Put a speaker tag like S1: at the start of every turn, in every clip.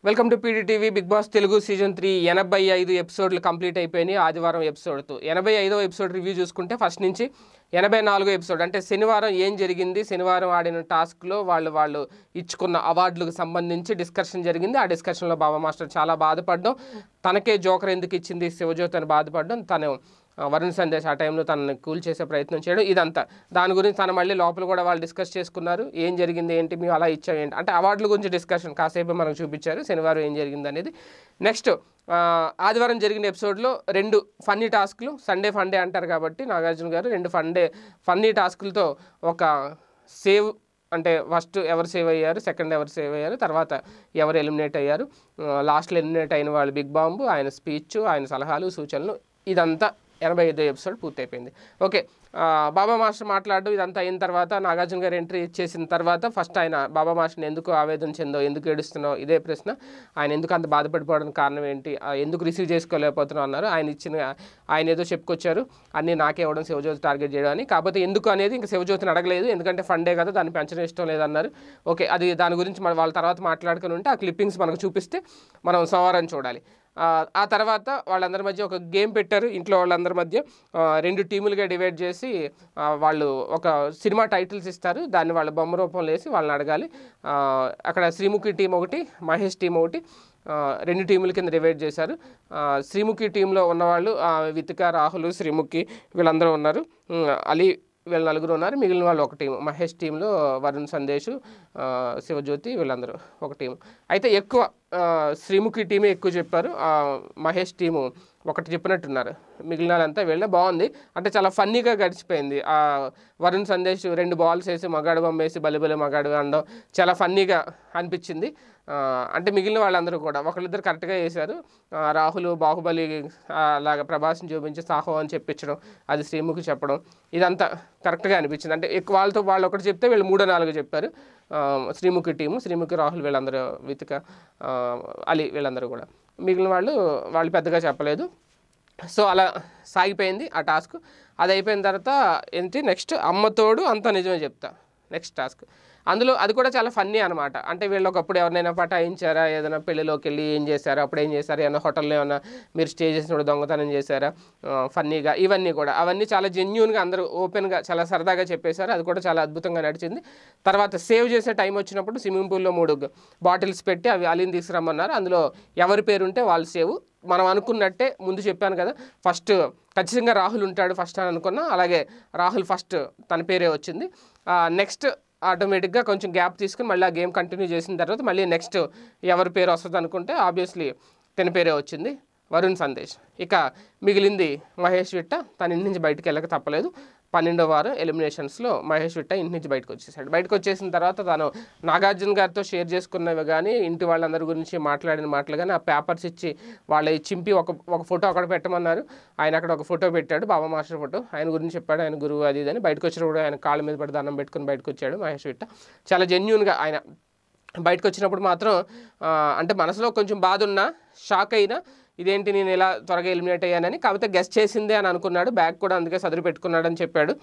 S1: welcome to PDTV big boss Telugu season three ఎనభై ఐదు ఎపిసోడ్లు కంప్లీట్ అయిపోయినాయి ఆదివారం ఎపిసోడ్తో ఎనభై ఐదో ఎపిసోడ్ రివ్యూ చూసుకుంటే ఫస్ట్ నుంచి ఎనభై నాలుగో ఎపిసోడ్ అంటే శనివారం ఏం జరిగింది శనివారం ఆడిన టాస్క్లో వాళ్ళు వాళ్ళు ఇచ్చుకున్న అవార్డులకు సంబంధించి డిస్కషన్ జరిగింది ఆ డిస్కషన్లో బాబా మాస్టర్ చాలా బాధపడడం తనకే జోకర్ ఎందుకు ఇచ్చింది శివజ్యోతి అని బాధపడడం తను ఆ, వరుణ్ సందేశ్ ఆ టైంలో తనని కూల్ చేసే ప్రయత్నం చేయడం ఇదంతా దాని గురించి తను మళ్ళీ లోపల కూడా వాళ్ళు డిస్కస్ చేసుకున్నారు ఏం జరిగింది ఏంటి మేము అలా ఇచ్చాం ఏంటి అంటే అవార్డుల గురించి డిస్కషన్ కాసేపు మనకు చూపించారు శనివారం ఏం జరిగింది అనేది నెక్స్ట్ ఆదివారం జరిగిన ఎపిసోడ్లో రెండు ఫన్నీ టాస్క్లు సండే ఫండే అంటారు కాబట్టి నాగార్జున గారు రెండు ఫండే ఫన్నీ టాస్కులతో ఒక సేవ్ అంటే ఫస్ట్ ఎవరు సేవ్ అయ్యారు సెకండ్ ఎవరు సేవ్ అయ్యారు తర్వాత ఎవరు ఎలిమినేట్ అయ్యారు లాస్ట్లో ఎలిమినేట్ అయిన వాళ్ళు బిగ్ బాంబు ఆయన స్పీచ్ ఆయన సలహాలు సూచనలు ఇదంతా ఎనభై ఐదో ఎపిసోడ్ పూర్తయిపోయింది ఓకే ఆ, బాబా మాస్టర్ మాట్లాడు ఇదంతా అయిన తర్వాత నాగార్జున గారు ఎంట్రీ చేసిన తర్వాత ఫస్ట్ ఆయన బాబా మాస్టర్ని ఎందుకు ఆవేదన చెందో ఎందుకు ఏడుస్తున్నావు ఇదే ప్రశ్న ఆయన ఎందుకు అంత బాధపడిపోవడానికి కారణం ఏంటి ఆ, ఎందుకు రిసీవ్ చేసుకోలేకపోతున్నావు అన్నారు ఆయన ఇచ్చిన ఆయన ఏదో చెప్పుకొచ్చారు అన్నీ నాకే ఇవ్వడం శివజ్యోతి టార్గెట్ చేయడం అని కాకపోతే ఎందుకు అనేది ఇంకా శివజ్యోతిని అడగలేదు ఎందుకంటే ఫండే కదా దాన్ని పెంచడం ఇష్టం లేదన్నారు ఓకే అది దాని గురించి మన వాళ్ళ తర్వాత మాట్లాడుకుని ఉంటే ఆ క్లిప్పింగ్స్ మనకు చూపిస్తే మనం సోమవారం చూడాలి ఆ, ఆ తర్వాత వాళ్ళందరి మధ్య ఒక గేమ్ పెట్టారు ఇంట్లో వాళ్ళందరి మధ్య ఆ, రెండు టీములుగా డివైడ్ చేసి ఆ, వాళ్ళు ఒక సినిమా టైటిల్స్ ఇస్తారు దాన్ని వాళ్ళ బొమ్మ రూపంలో వేసి వాళ్ళని అడగాలి ఆ, అక్కడ శ్రీముఖి టీం ఒకటి మహేష్ టీం ఒకటి ఆ, రెండు టీముల కింద డివైడ్ చేశారు ఆ, శ్రీముఖి టీంలో ఉన్నవాళ్ళు ఆ, వితిక రాహుల్ శ్రీముఖి వీళ్ళందరూ ఉన్నారు ఉమ్, అలీ వీళ్ళు నలుగురు ఉన్నారు మిగిలిన వాళ్ళు ఒక టీం మహేష్ టీంలో వరుణ్ సందేశ్ ఆ, శివజ్యోతి వీళ్ళందరూ ఒక టీం అయితే ఎక్కువ ఆ, శ్రీముఖి టీమే ఎక్కువ చెప్పారు ఆ, మహేష్ టీము ఒకటి చెప్పినట్టున్నారు మిగిలిన వాళ్ళంతా వెళ్ళిన బాగుంది అంటే చాలా ఫన్నీగా గడిచిపోయింది ఆ వరుణ్ సందేశ్ రెండు బాల్స్ వేసి మగాడు బొమ్మేసి బలిబలి మగాడు అనడం చాలా ఫన్నీగా అనిపించింది ఆ, అంటే మిగిలిన వాళ్ళందరూ కూడా ఒకళ్ళిద్దరు కరెక్ట్గా వేశారు ఆ, రాహుల్ బాహుబలి ఆ, అలాగా ప్రభాస్ని చూపించి సాహో అని చెప్పించడం అది శ్రీముఖి చెప్పడం ఇదంతా కరెక్ట్గా అనిపించింది అంటే ఎక్కువ వాళ్ళతో వాళ్ళు ఒకటి చెప్తే వీళ్ళు మూడో నాలుగు చెప్పారు ఆ, శ్రీముఖి టీము శ్రీముఖి రాహుల్ వీళ్ళందరూ వితిక ఆ, అలీ వీళ్ళందరూ కూడా మిగిలిన వాళ్ళు వాళ్ళు పెద్దగా చెప్పలేదు సో అలా సాగిపోయింది ఆ టాస్క్ అది అయిపోయిన తర్వాత ఏంటి నెక్స్ట్ అమ్మతోడు అంత నిజమే చెప్తా నెక్స్ట్ టాస్క్ అందులో అది కూడా చాలా ఫన్నీ అనమాట అంటే వీళ్ళు ఒకప్పుడు ఎవరినైనా పటాయించారా ఏదైనా పెళ్ళిలోకి వెళ్ళి ఏం చేశారా అప్పుడు ఏం చేశారు ఏమైనా హోటల్లో ఏమైనా మీరు స్టే చేసినప్పుడు దొంగతనం చేశారా ఆ, ఫన్నీగా ఇవన్నీ కూడా అవన్నీ చాలా జెన్యున్గా అందరూ ఓపెన్గా చాలా సరదాగా చెప్పేశారు అది కూడా చాలా అద్భుతంగా నడిచింది తర్వాత సేవ్ చేసే టైం వచ్చినప్పుడు స్విమ్మింగ్ పూల్లో మూడు బాటిల్స్ పెట్టి అవి అలీని తీసుకురమ్మన్నారు అందులో ఎవరి పేరు ఉంటే వాళ్ళు సేవ్ మనం అనుకున్నట్టే ముందు చెప్పాను కదా ఫస్ట్ ఖచ్చితంగా రాహుల్ ఉంటాడు ఫస్ట్ అని అనుకున్నా అలాగే రాహుల్ ఫస్ట్ తన పేరే వచ్చింది నెక్స్ట్ ఆటోమేటిక్గా కొంచెం గ్యాప్ తీసుకుని మళ్ళీ ఆ గేమ్ కంటిన్యూ చేసిన తర్వాత మళ్ళీ నెక్స్ట్ ఎవరి పేరు వస్తుంది అనుకుంటే ఆబ్వియస్లీ తన పేరే వచ్చింది వరుణ్ సందేశ్ ఇక మిగిలింది మహేష్ విట్ట తన ఇంటి నుంచి బయటకు వెళ్ళక తప్పలేదు పన్నెండో వారం ఎలిమినేషన్స్లో మహేష్ విట్ట ఇంటి నుంచి బయటకు వచ్చేసాడు బయటకు వచ్చేసిన తర్వాత తను నాగార్జున గారితో షేర్ చేసుకున్నవి కానీ ఇంటి వాళ్ళందరి గురించి మాట్లాడిన మాటలు కానీ ఆ పేపర్స్ ఇచ్చి వాళ్ళ చింపి ఒక ఒక ఫోటో అక్కడ పెట్టమన్నారు ఆయన అక్కడ ఒక ఫోటో పెట్టాడు బాబా మాస్టర్ ఫోటో ఆయన గురించి చెప్పాడు ఆయన గురువు అది ఇది అని బయటకు వచ్చినప్పుడు ఆయన కాళ్ళ మీద పడి దండం పెట్టుకుని బయటకు వచ్చాడు మహేష్ విట్ట చాలా జెన్యున్గా ఆయన బయటకు వచ్చినప్పుడు మాత్రం ఆ, అంటే మనసులో కొంచెం బాధ ఉన్నా షాక్ అయినా ఇదేంటి నేను ఇలా త్వరగా ఎలిమినేట్ అయ్యానని కాకపోతే గెస్ట్ చేసిందే అని అనుకున్నాడు బ్యాగ్ కూడా అందుకే సదురు పెట్టుకున్నాడని చెప్పాడు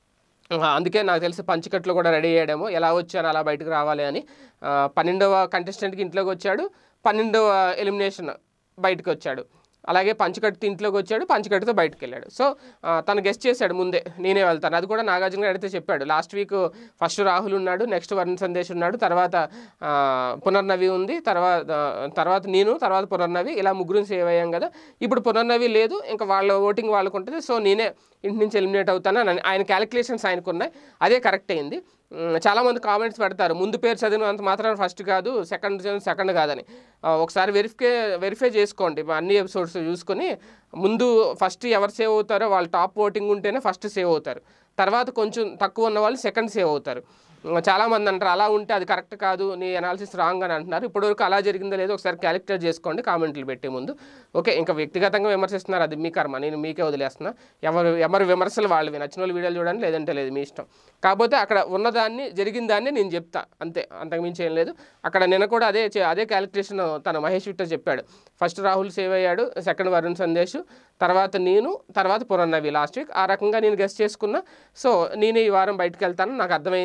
S1: ఆ, అందుకే నాకు తెలిసి పంచకట్లు కూడా రెడీ అయ్యాడేమో ఎలా వచ్చాను అలా బయటకు రావాలి అని ఆ, పన్నెండవ కంటెస్టెంట్కి ఇంట్లోకి వచ్చాడు పన్నెండవ ఎలిమినేషన్ బయటకు వచ్చాడు అలాగే పంచకట్టు ఇంట్లోకి వచ్చాడు పంచకట్టుతో బయటకు వెళ్ళాడు సో ఆ, తను గెస్ట్ చేశాడు ముందే నేనే వెళ్తాను అది కూడా నాగార్జున గారు అయితే చెప్పాడు లాస్ట్ వీక్ ఫస్ట్ రాహుల్ ఉన్నాడు నెక్స్ట్ వరుణ్ సందేశ్ ఉన్నాడు తర్వాత ఆ, పునర్నవి ఉంది తర్వాత తర్వాత నేను తర్వాత పునర్నవి ఇలా ముగ్గురు సేవ్ అయ్యాం కదా ఇప్పుడు పునర్నవి లేదు ఇంకా వాళ్ళ ఓటింగ్ వాళ్ళకు ఉంటుంది సో నేనే ఇంటి నుంచి ఎలిమినేట్ అవుతాను అని ఆయన క్యాలిక్యులేషన్స్ ఆయనకు ఉన్నాయి అదే కరెక్ట్ అయింది ఉమ్, చాలామంది కామెంట్స్ పెడతారు ముందు పేరు చదివినంత మాత్రం ఫస్ట్ కాదు సెకండ్ సెకండ్ కాదని ఆ, ఒకసారి వెరిఫికే వెరిఫై చేసుకోండి అన్ని ఎపిసోడ్స్ చూసుకొని ముందు ఫస్ట్ ఎవరు సేవ్ అవుతారో వాళ్ళు టాప్ ఓటింగ్ ఉంటేనే ఫస్ట్ సేవ్ అవుతారు తర్వాత కొంచెం తక్కువ ఉన్న వాళ్ళు సెకండ్ సేవ్ అవుతారు ఉమ్, చాలామంది అంటారు అలా ఉంటే అది కరెక్ట్ కాదు నీ అనాలిసిస్ రాంగ్ అని అంటున్నారు ఇప్పటివరకు అలా జరిగిందో లేదో ఒకసారి క్యాలిక్యులేట్ చేసుకోండి కామెంట్లు పెట్టే ముందు ఓకే ఇంకా వ్యక్తిగతంగా విమర్శిస్తున్నారు అది మీ కర్మ నేను మీకే వదిలేస్తున్నా ఎవరు ఎవరి విమర్శలు వాళ్ళవి నచ్చిన వాళ్ళు వీడియోలు చూడండి లేదంటే లేదు మీ ఇష్టం కాకపోతే అక్కడ ఉన్నదాన్ని జరిగిన దాన్ని నేను చెప్తా అంతే అంతకుమించి ఏం లేదు అక్కడ నిన్న కూడా అదే చే- అదే క్యాలిక్యులేషన్ తన మహేష్ విట్ట చెప్పాడు ఫస్ట్ రాహుల్ సేవ్ అయ్యాడు సెకండ్ వరుణ్ సందేశ్ తర్వాత నేను తర్వాత పునర్నవి లాస్ట్ వీక్ ఆ రకంగా నేను గెస్ట్ చేసుకున్నా సో నేను ఈ వారం బయటకు వెళ్తాను నాకు అర్థమైంది తను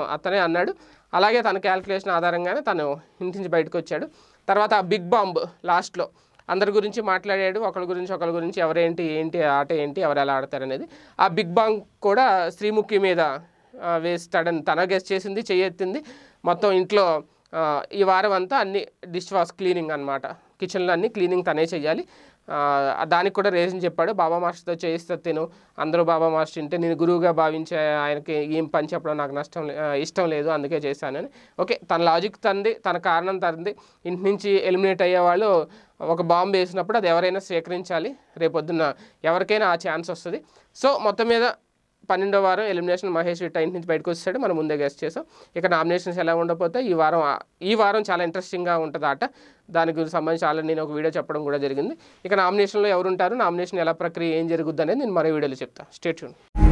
S1: అతనే అన్నాడు అలాగే తన క్యాల్కులేషన్ ఆధారంగానే తను ఇంటి నుంచి బయటకు వచ్చాడు తర్వాత ఆ బిగ్ బాంబ్ లాస్ట్లో అందరి గురించి మాట్లాడాడు ఒకరి గురించి ఒకరి గురించి ఎవరేంటి ఏంటి ఆట ఏంటి ఎవరు ఎలా ఆడతారు అనేది ఆ బిగ్ బాంగ్ కూడా శ్రీముఖి మీద ఆ, వేస్తాడని తన గెస్ట్ చేసింది చెయ్యెత్తింది మొత్తం ఇంట్లో ఆ, ఈ వారం అంతా అన్ని డిష్ వాష్ క్లీనింగ్ అనమాట కిచెన్లో అన్ని క్లీనింగ్ తనే చెయ్యాలి ఆ, దానికి కూడా రీజన్ చెప్పాడు బాబా మాస్టర్తో చేయిస్తా తిను అందరూ బాబా మాస్టర్ ఇంటే నేను గురువుగా భావించే ఆయనకి ఏం పని చెప్పడం నాకు నష్టం లే- ఆ, ఇష్టం లేదు అందుకే చేశానని ఓకే తన లాజిక్ తంది తన కారణం తంది ఇంటి నుంచి ఎలిమినేట్ అయ్యే వాళ్ళు ఒక బాంబు వేసినప్పుడు అది ఎవరైనా స్వీకరించాలి రేపొద్దున ఎవరికైనా ఆ ఛాన్స్ వస్తుంది సో మొత్తం మీద పన్నెండో వారం ఎలిమినేషన్ మహేష్ ఇట్ట ఇంటి నుంచి బయటకు వచ్చాడు మనం ముందే గెస్ట్ చేసాం ఇక నామినేషన్స్ ఎలా ఉండకపోతే ఈ వారం ఈ వారం చాలా ఇంట్రెస్టింగ్గా ఉంటుంది ఆట దాని గురించి సంబంధించి ఆల్రెడీ నేను ఒక వీడియో చెప్పడం కూడా జరిగింది ఇక నామినేషన్లో ఎవరు ఉంటారు నామినేషన్ ఎలా ప్రక్రియ ఏం జరుగుద్ది అనేది నేను మరో వీడియోలో చెప్తాను స్టేట్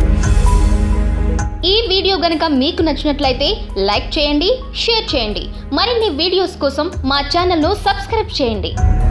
S2: ఈ వీడియో గనుక మీకు నచ్చినట్లయితే లైక్ చేయండి షేర్ చేయండి మరిన్ని వీడియోస్ కోసం మా ఛానల్ను సబ్స్క్రైబ్ చేయండి